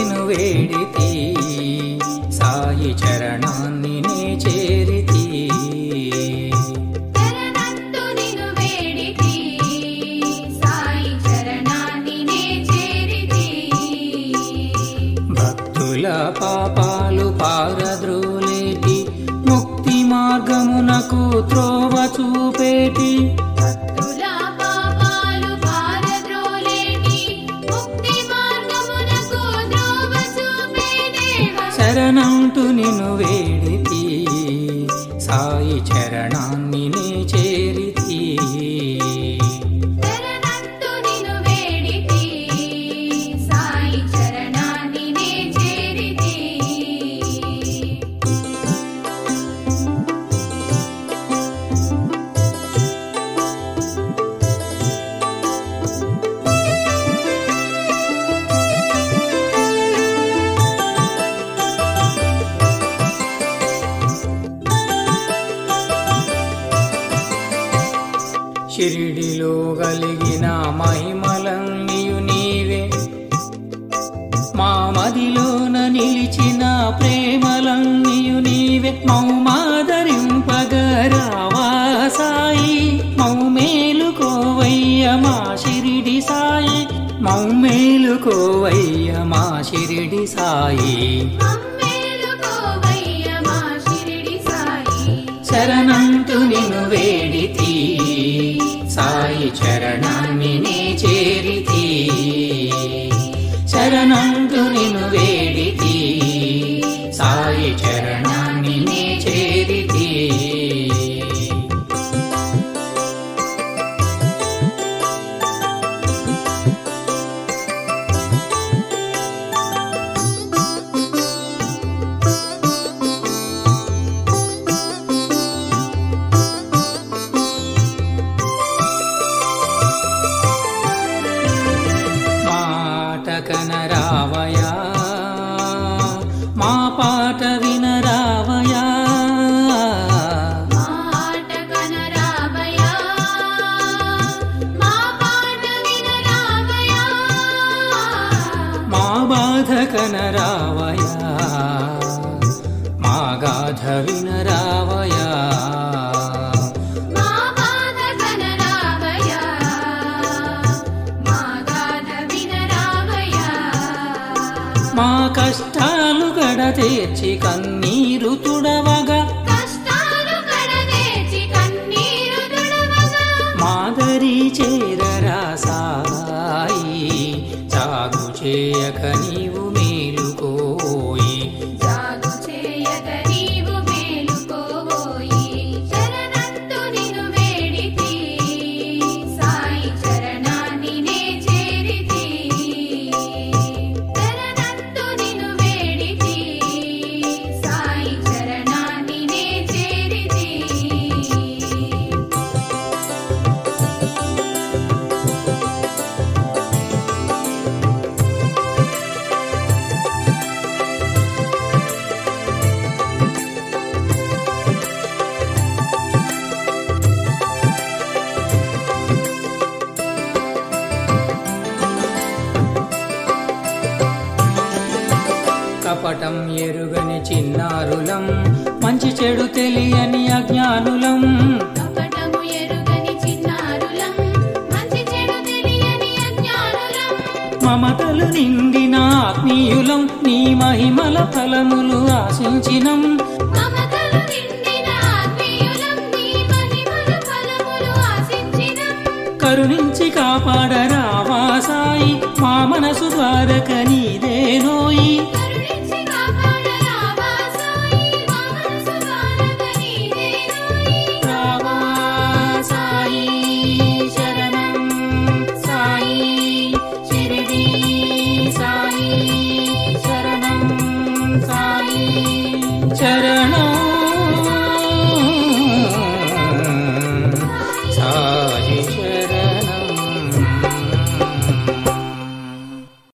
నిన్ను వేడితి సాయి చరణాన్ని నే చేరితి శరణంటూ నిన్ను వేడితి సాయి చరణాన్ని నే చేరితి భక్తుల పాపాలు పారద్రోలేటి ముక్తి మార్గమునకు త్రోవ చూపేటి భక్తుల పాపాలు పారద్రోలేటి ముక్తి మార్గమునకు ద్రోవ చూపే దేవా శరణంటూ నిన్ను వేడితి సాయి చరణాన్ని నే చేరితి శరణంటూ నిన్ను వేడితి సాయి చరణాన్ని నే చేరితి షిరిడిలో కలిగిన మహిమలన్నీయు నీవే మా మదిలోన నిలిచిన ప్రేమలన్నీయు నీవే మౌమాదరింపగరావా సాయి మౌమేలుకోవయ్య మా షిరిడి సాయి మౌమేలుకోవయ్య మా షిరిడి సాయి మమ్మేలుకోవయ్య మా షిరిడి సాయి శరణంటూ నిన్ను వేడితి సాయి చరణాన్ని నే చేరితి శరణంటూ నిన్ను వేడితి సాయి చరణాన్ని నే చేరితి మాట కనరావయా మా పాట వినరావయా మాట కనరావయ్యా మా పాట వినరావయ్యా మా బాధ కనరావయా మా గాథ వినరావయా మా బాధ కనరావయ్యా మా గాథ వినరావయ్యా మా కష్టాలు గడ తీర్చి కన్నీరు తుడవగా కష్టాలు కడదేచి కన్నీరు తుడవగా మాదరి చేరరా సాయి సాగు చేయక నీవు మేలుకోయి జాగు చేయక నీవు మేలుకోబోయి శరణంటూ నిన్ను వేడితి సాయి చరణాన్ని నే చేరితి శరణంటూ నిన్ను వేడితి సాయి చరణాన్ని నే చేరితి కపటం ఎరుగని చిన్నారులం మంచి చెడు తెలియని అజ్ఞానులం కపటము ఎరుగని చిన్నారులం మంచి చెడు తెలియని అజ్ఞానులం మమతలు నిండిన ఆత్మీయులం నీ మహిమల ఫలములు ఆశించినం మమతలు నిండిన ఆత్మీయులం నీ మహిమల ఫలములు ఆశించినం కరుణించి కాపాడరావా సాయి మా మనసు ద్వారక నీదేనోయి కరుణించి కాపాడరావా సాయి మా మనసు ద్వారక నీదేనోయి రావా సాయి శరణం సాయి షిరిడి సాయి శరణం సాయి శరణం